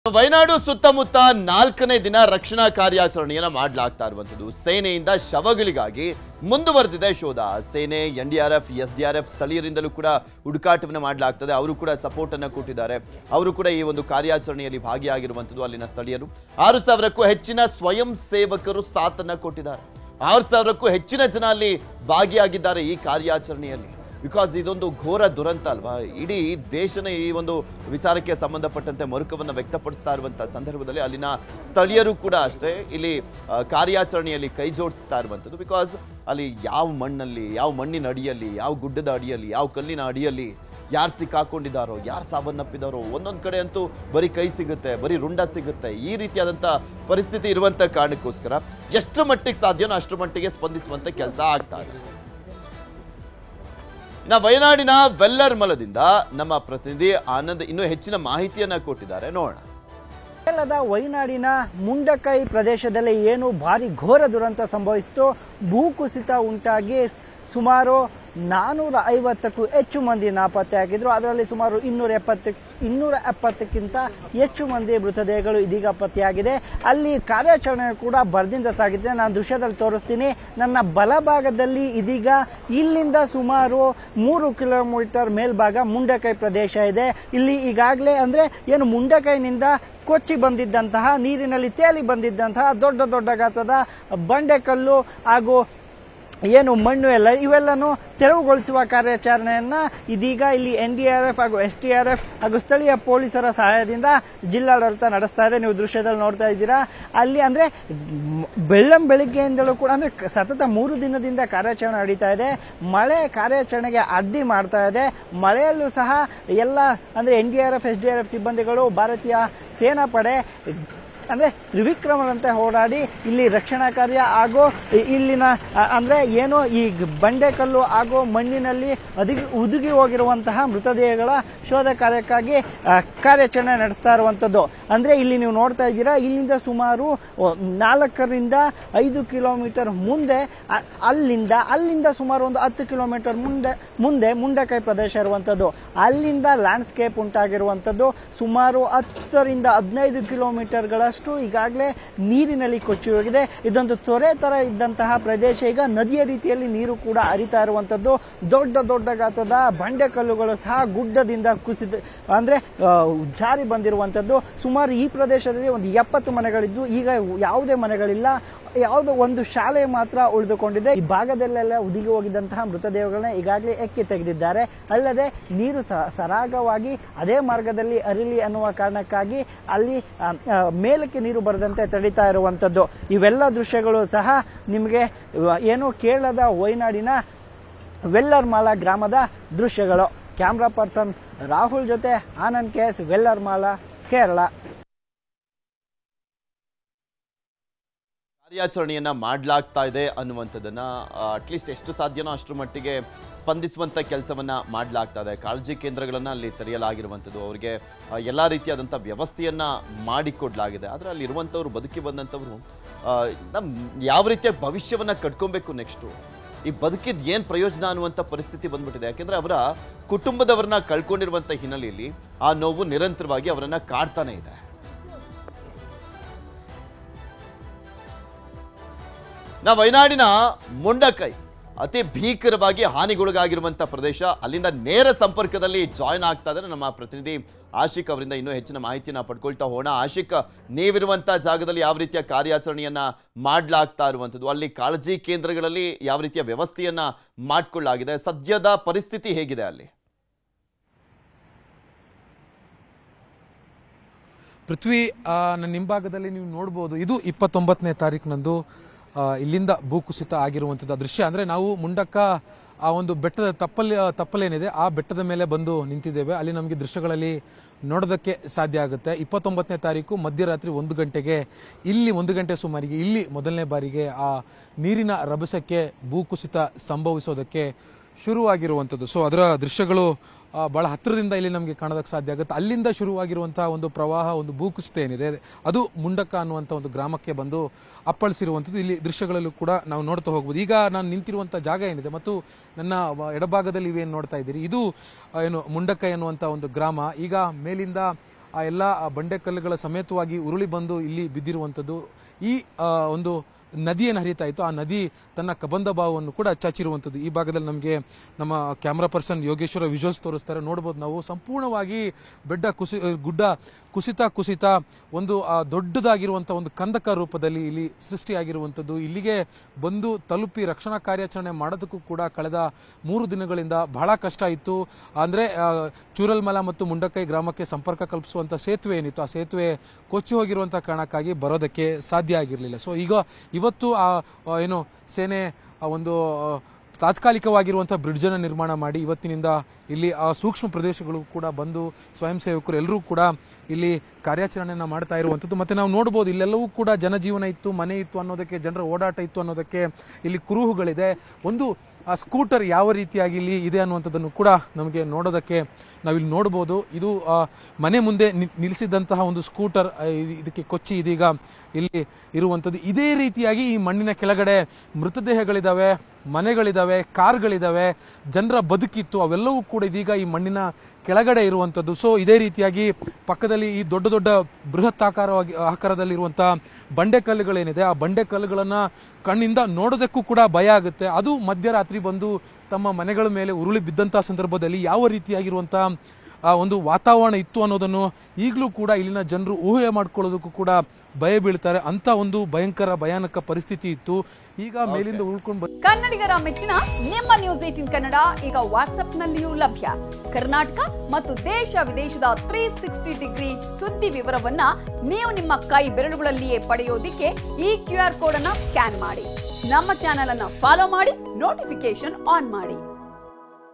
ವಯನಾಡು ಸುತ್ತಮುತ್ತ ನಾಲ್ಕನೇ ದಿನ ರಕ್ಷಣಾ ಕಾರ್ಯಾಚರಣೆಯನ್ನ ಮಾಡಲಾಗ್ತಾ ಇರುವಂತದ್ದು ಸೇನೆಯಿಂದ ಶವಗಳಿಗಾಗಿ ಮುಂದುವರೆದಿದೆ ಶೋಧ ಸೇನೆ N D R F S D R F ಸ್ಥಳೀಯರಿಂದಲೂ ಕೂಡ ಹುಡುಕಾಟವನ್ನು ಮಾಡಲಾಗ್ತದೆ ಅವರು ಕೂಡ ಸಪೋರ್ಟ್ ಅನ್ನ ಕೊಟ್ಟಿದ್ದಾರೆ ಅವರು ಕೂಡ ಈ ಒಂದು ಕಾರ್ಯಾಚರಣೆಯಲ್ಲಿ ಭಾಗಿಯಾಗಿರುವಂತದ್ದು ಅಲ್ಲಿನ ಸ್ಥಳೀಯರು ಆರು ಸಾವಿರಕ್ಕೂ ಹೆಚ್ಚಿನ ಸ್ವಯಂ ಸೇವಕರು ಸಾಥನ್ನ ಕೊಟ್ಟಿದ್ದಾರೆ ಆರು ಸಾವಿರಕ್ಕೂ ಹೆಚ್ಚಿನ ಜನ ಅಲ್ಲಿ ಭಾಗಿಯಾಗಿದ್ದಾರೆ ಈ ಕಾರ್ಯಾಚರಣೆಯಲ್ಲಿ ಬಿಕಾಸ್ ಇದೊಂದು ಘೋರ ದುರಂತ ಅಲ್ವಾ ಇಡೀ ದೇಶನೇ ಈ ಒಂದು ವಿಚಾರಕ್ಕೆ ಸಂಬಂಧಪಟ್ಟಂತೆ ಮರುಕವನ್ನು ವ್ಯಕ್ತಪಡಿಸ್ತಾ ಇರುವಂಥ ಸಂದರ್ಭದಲ್ಲಿ ಅಲ್ಲಿನ ಸ್ಥಳೀಯರು ಕೂಡ ಅಷ್ಟೇ ಇಲ್ಲಿ ಆ, ಕಾರ್ಯಾಚರಣೆಯಲ್ಲಿ ಕೈ ಜೋಡಿಸ್ತಾ ಇರುವಂಥದ್ದು ಬಿಕಾಸ್ ಅಲ್ಲಿ ಯಾವ ಮಣ್ಣಲ್ಲಿ ಯಾವ ಮಣ್ಣಿನ ಅಡಿಯಲ್ಲಿ ಯಾವ ಗುಡ್ಡದ ಅಡಿಯಲ್ಲಿ ಯಾವ ಕಲ್ಲಿನ ಅಡಿಯಲ್ಲಿ ಯಾರು ಸಿಕ್ಕಾಕೊಂಡಿದ್ದಾರೋ ಯಾರು ಸಾವನ್ನಪ್ಪಿದಾರೋ ಒಂದೊಂದು ಕಡೆ ಅಂತೂ ಬರೀ ಕೈ ಸಿಗುತ್ತೆ ಬರೀ ರುಂಡ ಸಿಗುತ್ತೆ ಈ ರೀತಿಯಾದಂಥ ಪರಿಸ್ಥಿತಿ ಇರುವಂಥ ಕಾರಣಕ್ಕೋಸ್ಕರ ಎಷ್ಟು ಮಟ್ಟಿಗೆ ಸಾಧ್ಯನೋ ಅಷ್ಟು ಮಟ್ಟಿಗೆ ಸ್ಪಂದಿಸುವಂಥ ಕೆಲಸ ಆಗ್ತಾ ಇದೆ ಇನ್ನು ವಯನಾಡಿನ ವೆಲ್ಲರ್ ಮಲದಿಂದ ನಮ್ಮ ಪ್ರತಿನಿಧಿ ಆನಂದ್ ಇನ್ನೂ ಹೆಚ್ಚಿನ ಮಾಹಿತಿಯನ್ನ ಕೊಟ್ಟಿದ್ದಾರೆ ನೋಡೋಣ ಕೇರಳದ ವಯನಾಡಿನ ಮುಂಡಕೈ ಪ್ರದೇಶದಲ್ಲಿ ಏನು ಭಾರಿ ಘೋರ ದುರಂತ ಸಂಭವಿಸಿತು ಭೂಕುಸಿತ ಉಂಟಾಗಿ ಸ್- ಸುಮಾರು ನಾನೂರ ಐವತ್ತಕ್ಕೂ ಹೆಚ್ಚು ಮಂದಿ ನಾಪತ್ತೆಯಾಗಿದ್ರು ಅದರಲ್ಲಿ ಸುಮಾರು ಇನ್ನೂರ ಎಪ್ಪತ್ತು ಇನ್ನೂರ ಎಪ್ಪತ್ತಕ್ಕಿಂತ ಹೆಚ್ಚು ಮಂದಿ ಮೃತದೇಹಗಳು ಇದೀಗ ಪತ್ತೆಯಾಗಿದೆ ಅಲ್ಲಿ ಕಾರ್ಯಾಚರಣೆ ಕೂಡ ಬರ್ದಿಂದ ಸಾಗಿದೆ ನಾನು ದೃಶ್ಯದಲ್ಲಿ ತೋರಿಸ್ತೀನಿ ನನ್ನ ಬಲಭಾಗದಲ್ಲಿ ಇದೀಗ ಇಲ್ಲಿಂದ ಸುಮಾರು ಮೂರು ಕಿಲೋಮೀಟರ್ ಮೇಲ್ಭಾಗ ಮುಂಡಕೈ ಪ್ರದೇಶ ಇದೆ ಇಲ್ಲಿ ಈಗಾಗಲೇ ಅಂದ್ರೆ ಏನು ಮುಂಡಕೈನಿಂದ ಕೊಚ್ಚಿ ಬಂದಿದ್ದಂತಹ ನೀರಿನಲ್ಲಿ ತೇಲಿ ಬಂದಿದ್ದಂತಹ ದೊಡ್ಡ ದೊಡ್ಡ ಗಾತ್ರದ ಬಂಡೆಕಲ್ಲು ಹಾಗೂ ಏನು ಮಣ್ಣು ಎಲ್ಲ ಇವೆಲ್ಲನೂ ತೆರವುಗೊಳಿಸುವ ಕಾರ್ಯಾಚರಣೆಯನ್ನ ಇದೀಗ ಇಲ್ಲಿ ಎನ್ ಡಿ ಆರ್ ಎಫ್ ಹಾಗೂ ಎಸ್ ಟಿ ಆರ್ ಎಫ್ ಹಾಗೂ ಸ್ಥಳೀಯ ಪೊಲೀಸರ ಸಹಾಯದಿಂದ ಜಿಲ್ಲಾಡಳಿತ ನಡೆಸ್ತಾ ಇದೆ ನೀವು ದೃಶ್ಯದಲ್ಲಿ ನೋಡ್ತಾ ಇದ್ದೀರಾ ಅಲ್ಲಿ ಅಂದ್ರೆ ಮ್, ಬೆಳ್ಳಂ ಬೆಳಿಗ್ಗೆಯಿಂದಲೂ ಕೂಡ ಅಂದ್ರೆ ಕ- ಸತತ ಮೂರು ದಿನದಿಂದ ಕಾರ್ಯಾಚರಣೆ ನಡೀತಾ ಇದೆ ಮಳೆ ಕಾರ್ಯಾಚರಣೆಗೆ ಅಡ್ಡಿ ಮಾಡ್ತಾ ಇದೆ ಮಳೆಯಲ್ಲೂ ಸಹ ಎಲ್ಲ ಅಂದ್ರೆ N D R F S D R F ಸಿಬ್ಬಂದಿಗಳು ಭಾರತೀಯ ಸೇನಾ ಪಡೆ ಅಂದ್ರೆ ತ್ರಿವಿಕ್ರಮರಂತೆ ಹೋರಾಡಿ ಇಲ್ಲಿ ರಕ್ಷಣಾ ಕಾರ್ಯ ಹಾಗೂ ಇ- ಇಲ್ಲಿನ ಅ, ಅಂದ್ರೆ ಏನು ಈ ಗ್- ಬಂಡೆಕಲ್ಲು ಹಾಗೂ ಮಣ್ಣಿನಲ್ಲಿ ಅದುಗಿ ಉದುಗಿ ಹೋಗಿರುವಂತಹ ಮೃತದೇಹಗಳ ಶೋಧ ಕಾರ್ಯಕ್ಕಾಗಿ ಅ, ಕಾರ್ಯಾಚರಣೆ ನಡೆಸ್ತಾ ಇರುವಂತದ್ದು ಅಂದ್ರೆ ಇಲ್ಲಿ ನೀವು ನೋಡ್ತಾ ಇದ್ದೀರಾ ಇಲ್ಲಿಂದ ಸುಮಾರು ಒ, ನಾಲ್ಕರಿಂದ ಐದು ಕಿಲೋಮೀಟರ್ ಮುಂದೆ ಅ- ಅಲ್ಲಿಂದ ಅಲ್ಲಿಂದ ಸುಮಾರು ಒಂದು ಹತ್ತು ಕಿಲೋಮೀಟರ್ ಮುಂದೆ ಮುಂದೆ ಮುಂಡಕೈ ಪ್ರದೇಶ ಇರುವಂತದ್ದು ಅಲ್ಲಿಂದ ಲ್ಯಾಂಡ್ಸ್ಕೇಪ್ ಉಂಟಾಗಿರುವಂತದ್ದು ಸುಮಾರು ಹತ್ತರಿಂದ ಹದಿನೈದು ಕಿಲೋಮೀಟರ್ಗಳಷ್ಟು ಈಗಾಗಲೇ ನೀರಿನಲ್ಲಿ ಕೊಚ್ಚಿ ಹೋಗಿದೆ ಇದೊಂದು ತೊರೆ ತರ ಇದ್ದಂತಹ ಪ್ರದೇಶ ಈಗ ನದಿಯ ರೀತಿಯಲ್ಲಿ ನೀರು ಕೂಡ ಹರಿತಾ ಇರುವಂತದ್ದು ದೊಡ್ಡ ದೊಡ್ಡ ಗಾತ್ರದ ಬಂಡೆಕಲ್ಲುಗಳು ಸಹ ಗುಡ್ಡದಿಂದ ಕುಸಿದ ಅಂದ್ರೆ ಆ, ಜಾರಿ ಬಂದಿರುವಂತದ್ದು ಸುಮಾರು ಈ ಪ್ರದೇಶದಲ್ಲಿ ಒಂದು ಎಪ್ಪತ್ತು ಮನೆಗಳಿದ್ದು ಈಗ ಯಾವುದೇ ಮನೆಗಳಿಲ್ಲ ಯಾವುದೋ ಒಂದು ಶಾಲೆ ಮಾತ್ರ ಉಳಿದುಕೊಂಡಿದೆ ಈ ಭಾಗದಲ್ಲೆಲ್ಲ ಉದುಗಿ ಹೋಗಿದ್ದಂತಹ ಮೃತದೇಹಗಳನ್ನ ಈಗಾಗಲೇ ಎಕ್ಕಿ ತೆಗೆದಿದ್ದಾರೆ ಅಲ್ಲದೆ ನೀರು ಸ- ಸರಾಗವಾಗಿ ಅದೇ ಮಾರ್ಗದಲ್ಲಿ ಅರಿಲಿ ಅನ್ನುವ ಕಾರಣಕ್ಕಾಗಿ ಅಲ್ಲಿ ಆ, ಆ, ಮೇಲಕ್ಕೆ ನೀರು ಬರದಂತೆ ತಡೀತಾ ಇರುವಂತದ್ದು ಇವೆಲ್ಲ ದೃಶ್ಯಗಳು ಸಹ ನಿಮಗೆ ಆ, ಏನು ಕೇರಳದ ವಯನಾಡಿನ ವೆಲ್ಲರ್ಮಾಲ ಗ್ರಾಮದ ದೃಶ್ಯಗಳು ಕ್ಯಾಮ್ರಾ ಪರ್ಸನ್ ರಾಹುಲ್ ಜೊತೆ ಆನಂದ್ ಕೆ ಎಸ್ ವೆಲ್ಲರ್ಮಾಲ ಕೇರಳ ಕಾರ್ಯಾಚರಣೆಯನ್ನ ಮಾಡಲಾಗ್ತಾ ಇದೆ ಅನ್ನುವಂಥದ್ದನ್ನ ಅಟ್ಲೀಸ್ಟ್ ಎಷ್ಟು ಸಾಧ್ಯನೋ ಅಷ್ಟರ ಮಟ್ಟಿಗೆ ಸ್ಪಂದಿಸುವಂಥ ಕೆಲಸವನ್ನ ಮಾಡಲಾಗ್ತಾ ಇದೆ ಕಾಳಜಿ ಕೇಂದ್ರಗಳನ್ನ ಅಲ್ಲಿ ತೆರೆಯಲಾಗಿರುವಂಥದ್ದು ಅವರಿಗೆ ಆ, ಎಲ್ಲಾ ರೀತಿಯಾದಂಥ ವ್ಯವಸ್ಥೆಯನ್ನ ಮಾಡಿಕೊಡ್ಲಾಗಿದೆ ಆದರೆ ಅಲ್ಲಿ ಇರುವಂಥವ್ರು ಬದುಕಿ ಬಂದಂಥವ್ರು ಆ, ನಮ್ ಯಾವ ರೀತಿಯ ಭವಿಷ್ಯವನ್ನ ಕಟ್ಕೊಬೇಕು ನೆಕ್ಸ್ಟು ಈ ಬದುಕಿದ್ ಏನು ಪ್ರಯೋಜನ ಅನ್ನುವಂಥ ಪರಿಸ್ಥಿತಿ ಬಂದ್ಬಿಟ್ಟಿದೆ ಯಾಕೆಂದ್ರೆ ಅವರ ಕುಟುಂಬದವರನ್ನ ಕಳ್ಕೊಂಡಿರುವಂಥ ಹಿನ್ನೆಲೆಯಲ್ಲಿ ಆ ನೋವು ನಿರಂತರವಾಗಿ ಅವರನ್ನ ಕಾಡ್ತಾನೆ ಇದೆ ನಾ ವಯನಾಡಿನ ಮುಂಡಕೈ ಅತಿ ಭೀಕರವಾಗಿ ಹಾನಿಗೊಳಗಾಗಿರುವಂಥ ಪ್ರದೇಶ ಅಲ್ಲಿಂದ ನೇರ ಸಂಪರ್ಕದಲ್ಲಿ ಜಾಯ್ನ್ ಆಗ್ತಾ ಇದ್ದಾರೆ ನಮ್ಮ ಪ್ರತಿನಿಧಿ ಆಶಿಕ್ ಅವರಿಂದ ಇನ್ನೂ ಹೆಚ್ಚಿನ ಮಾಹಿತಿನ ಪಡ್ಕೊಳ್ತಾ ಹೋಗೋಣ ಆಶಿಕ್ ನೀವಿರುವಂಥ ಜಾಗದಲ್ಲಿ ಯಾವ ರೀತಿಯ ಕಾರ್ಯಾಚರಣೆಯನ್ನ ಮಾಡಲಾಗ್ತಾ ಇರುವಂಥದ್ದು ಅಲ್ಲಿ ಕಾಳಜಿ ಕೇಂದ್ರಗಳಲ್ಲಿ ಯಾವ ರೀತಿಯ ವ್ಯವಸ್ಥೆಯನ್ನ ಮಾಡಿಕೊಳ್ಳಲಾಗಿದೆ ಸದ್ಯದ ಪರಿಸ್ಥಿತಿ ಹೇಗಿದೆ ಅಲ್ಲಿ ಪೃಥ್ವಿ ಆ, ನನ್ನ ಹಿಂಭಾಗದಲ್ಲಿ ನೀವು ನೋಡ್ಬೋದು ಇದು ಇಪ್ಪತ್ತೊಂಬತ್ತನೇ ತಾರೀಕಿನಂದು ಆ, ಇಲ್ಲಿಂದ ಭೂಕುಸಿತ ಆಗಿರುವಂಥದ್ದು ದೃಶ್ಯ ಅಂದ್ರೆ ನಾವು ಮುಂಡಕ್ಕ ಆ ಒಂದು ಬೆಟ್ಟದ ತಪ್ಪಲ್ ತಪ್ಪಲೇನಿದೆ ಆ ಬೆಟ್ಟದ ಮೇಲೆ ಬಂದು ನಿಂತಿದ್ದೇವೆ ಅಲ್ಲಿ ನಮಗೆ ದೃಶ್ಯಗಳಲ್ಲಿ ನೋಡೋದಕ್ಕೆ ಸಾಧ್ಯ ಆಗುತ್ತೆ ಇಪ್ಪತ್ತೊಂಬತ್ತನೇ ತಾರೀಕು ಮಧ್ಯರಾತ್ರಿ ಒಂದು ಗಂಟೆಗೆ ಇಲ್ಲಿ ಒಂದು ಗಂಟೆ ಸುಮಾರಿಗೆ ಇಲ್ಲಿ ಮೊದಲನೇ ಬಾರಿಗೆ ಆ ನೀರಿನ ರಭಸಕ್ಕೆ ಭೂಕುಸಿತ ಸಂಭವಿಸೋದಕ್ಕೆ ಶುರುವಾಗಿರುವಂಥದ್ದು ಸೊ ಅದರ ದೃಶ್ಯಗಳು ಆ, ಬಹಳ ಹತ್ತಿರದಿಂದ ಇಲ್ಲಿ ನಮಗೆ ಕಾಣೋದಕ್ಕೆ ಸಾಧ್ಯ ಆಗುತ್ತೆ ಅಲ್ಲಿಂದ ಶುರುವಾಗಿರುವಂತಹ ಒಂದು ಪ್ರವಾಹ ಒಂದು ಭೂಕುಸಿತ ಏನಿದೆ ಅದು ಮುಂಡಕ್ಕ ಅನ್ನುವಂಥ ಒಂದು ಗ್ರಾಮಕ್ಕೆ ಬಂದು ಅಪ್ಪಳಿಸಿರುವಂಥದ್ದು ಇಲ್ಲಿ ದೃಶ್ಯಗಳಲ್ಲೂ ಕೂಡ ನಾವು ನೋಡ್ತಾ ಹೋಗ್ಬೋದು ಈಗ ನಾನು ನಿಂತಿರುವಂಥ ಜಾಗ ಏನಿದೆ ಮತ್ತು ನನ್ನ ವ- ಎಡಭಾಗದಲ್ಲಿ ಇವೇನು ನೋಡ್ತಾ ಇದ್ದೀರಿ ಇದು ಆ, ಏನು ಮುಂಡಕ್ಕ ಎನ್ನುವಂಥ ಒಂದು ಗ್ರಾಮ ಈಗ ಮೇಲಿಂದ ಆ ಎಲ್ಲ ಆ ಬಂಡೆಕಲ್ಲುಗಳ ಸಮೇತವಾಗಿ ಉರುಳಿ ಬಂದು ಇಲ್ಲಿ ಬಿದ್ದಿರುವಂಥದ್ದು ಈ ಆ, ಒಂದು ನದಿ ಏನು ಹರಿತಾ ಇತ್ತು ಆ ನದಿ ತನ್ನ ಕಬಂಧ ಭಾವವನ್ನು ಕೂಡ ಚಾಚಿರುವಂಥದ್ದು ಈ ಭಾಗದಲ್ಲಿ ನಮಗೆ ನಮ್ಮ ಕ್ಯಾಮ್ರಾ ಪರ್ಸನ್ ಯೋಗೇಶ್ವರ ವಿಜುವಲ್ಸ್ ತೋರಿಸ್ತಾರೆ ನೋಡ್ಬೋದು ನಾವು ಸಂಪೂರ್ಣವಾಗಿ ಬೆಡ್ಡ ಕುಸಿ ಗುಡ್ಡ ಕುಸಿತ ಕುಸಿತ ಒಂದು ಆ ದೊಡ್ಡದಾಗಿರುವಂಥ ಒಂದು ಕಂದಕ ರೂಪದಲ್ಲಿ ಇಲ್ಲಿ ಸೃಷ್ಟಿಯಾಗಿರುವಂಥದ್ದು ಇಲ್ಲಿಗೆ ಬಂದು ತಲುಪಿ ರಕ್ಷಣಾ ಕಾರ್ಯಾಚರಣೆ ಮಾಡೋದಕ್ಕೂ ಕೂಡ ಕಳೆದ ಮೂರು ದಿನಗಳಿಂದ ಬಹಳ ಕಷ್ಟ ಇತ್ತು ಅಂದರೆ ಚೂರಲ್ಮಲ ಮತ್ತು ಮುಂಡಕೈ ಗ್ರಾಮಕ್ಕೆ ಸಂಪರ್ಕ ಕಲ್ಪಿಸುವಂಥ ಸೇತುವೆ ಏನಿತ್ತು ಆ ಸೇತುವೆ ಕೊಚ್ಚಿ ಹೋಗಿರುವಂಥ ಕಾರಣಕ್ಕಾಗಿ ಬರೋದಕ್ಕೆ ಸಾಧ್ಯ ಆಗಿರಲಿಲ್ಲ ಸೊ ಈಗ ಇವತ್ತು ಆ ಆ, ಏನು ಸೇನೆ ಆ ಒಂದು ಆ, ತಾತ್ಕಾಲಿಕವಾಗಿರುವಂಥ ಬ್ರಿಡ್ಜನ್ನು ನಿರ್ಮಾಣ ಮಾಡಿ ಇವತ್ತಿನಿಂದ ಇಲ್ಲಿ ಆ ಸೂಕ್ಷ್ಮ ಪ್ರದೇಶಗಳು ಕೂಡ ಬಂದು ಸ್ವಯಂ ಸೇವಕರು ಎಲ್ಲರೂ ಕೂಡ ಇಲ್ಲಿ ಕಾರ್ಯಾಚರಣೆಯನ್ನು ಮಾಡ್ತಾ ಇರುವಂಥದ್ದು ಮತ್ತೆ ನಾವು ನೋಡ್ಬೋದು ಇಲ್ಲೆಲ್ಲವೂ ಕೂಡ ಜನಜೀವನ ಇತ್ತು ಮನೆ ಇತ್ತು ಅನ್ನೋದಕ್ಕೆ ಜನರ ಓಡಾಟ ಇತ್ತು ಅನ್ನೋದಕ್ಕೆ ಇಲ್ಲಿ ಕುರುಹುಗಳಿದೆ ಒಂದು ಆ ಸ್ಕೂಟರ್ ಯಾವ ರೀತಿಯಾಗಿ ಇಲ್ಲಿ ಇದೆ ಅನ್ನುವಂಥದ್ದನ್ನು ಕೂಡ ನಮಗೆ ನೋಡೋದಕ್ಕೆ ನಾವಿಲ್ಲಿ ನೋಡ್ಬೋದು ಇದು ಆ, ಮನೆ ಮುಂದೆ ನಿ- ನಿಲ್ಲಿಸಿದಂತಹ ಒಂದು ಸ್ಕೂಟರ್ ಆ, ಇದ್- ಇದಕ್ಕೆ ಕೊಚ್ಚಿ ಇದೀಗ ಇಲ್ಲಿ ಇರುವಂಥದ್ದು ಇದೇ ರೀತಿಯಾಗಿ ಈ ಮಣ್ಣಿನ ಕೆಳಗಡೆ ಮೃತದೇಹಗಳಿದಾವೆ ಮನೆಗಳಿದಾವೆ ಕಾರ್ಗಳಿದಾವೆ ಜನರ ಬದುಕಿತ್ತು ಅವೆಲ್ಲವೂ ಕೂಡ ಇದೀಗ ಈ ಮಣ್ಣಿನ ಕೆಳಗಡೆ ಇರುವಂಥದ್ದು ಸೊ ಇದೇ ರೀತಿಯಾಗಿ ಪಕ್ಕದಲ್ಲಿ ಈ ದೊಡ್ಡ ದೊಡ್ಡ ಬೃಹತ್ ಆಕಾರವಾಗಿ ಆಕಾರದಲ್ಲಿರುವಂತಹ ಬಂಡೆಕಲ್ಲುಗಳೇನಿದೆ ಆ ಬಂಡೆಕಲ್ಲುಗಳನ್ನ ಕಣ್ಣಿಂದ ನೋಡೋದಕ್ಕೂ ಕೂಡ ಭಯ ಆಗುತ್ತೆ ಅದು ಮಧ್ಯರಾತ್ರಿ ಬಂದು ತಮ್ಮ ಮನೆಗಳ ಮೇಲೆ ಉರುಳಿ ಬಿದ್ದಂತಹ ಸಂದರ್ಭದಲ್ಲಿ ಯಾವ ರೀತಿಯಾಗಿರುವಂತಹ ಆ ಒಂದು ವಾತಾವರಣ ಇತ್ತು ಅನ್ನೋದನ್ನು ಈಗಲೂ ಕೂಡ ಇಲ್ಲಿನ ಜನರು ಊಹೆ ಮಾಡ್ಕೊಳ್ಳೋದಕ್ಕೂ ಕೂಡ ಭಯ ಬೀಳ್ತಾರೆ ಅಂತ ಒಂದು ಭಯಂಕರ ಭಯಾನಕ ಪರಿಸ್ಥಿತಿ ಇತ್ತು ಈಗ ಮೇಲಿಂದ ಉಳ್ಕೊಂಡು ಕನ್ನಡಿಗರ ಮೆಚ್ಚಿನ ನಿಮ್ಮ ನ್ಯೂಸ್ ಏಟಿನ್ ಕನ್ನಡ ಈಗ ವಾಟ್ಸ್ಆಪ್ನಲ್ಲಿಯೂ ಲಭ್ಯ ಕರ್ನಾಟಕ ಮತ್ತು ದೇಶ ವಿದೇಶದ ತ್ರೀ ಸಿಕ್ಸ್ಟಿ ಡಿಗ್ರಿ ಸುದ್ದಿ ವಿವರವನ್ನ ನೀವು ನಿಮ್ಮ ಕೈ ಬೆರಳುಗಳಲ್ಲಿಯೇ ಪಡೆಯೋದಿಕ್ಕೆ ಈ ಕ್ಯೂ ಆರ್ ಕೋಡ್ ಅನ್ನ ಸ್ಕ್ಯಾನ್ ಮಾಡಿ ನಮ್ಮ ಚಾನೆಲ್ ಅನ್ನ ಫಾಲೋ ಮಾಡಿ ನೋಟಿಫಿಕೇಶನ್ ಆನ್ ಮಾಡಿ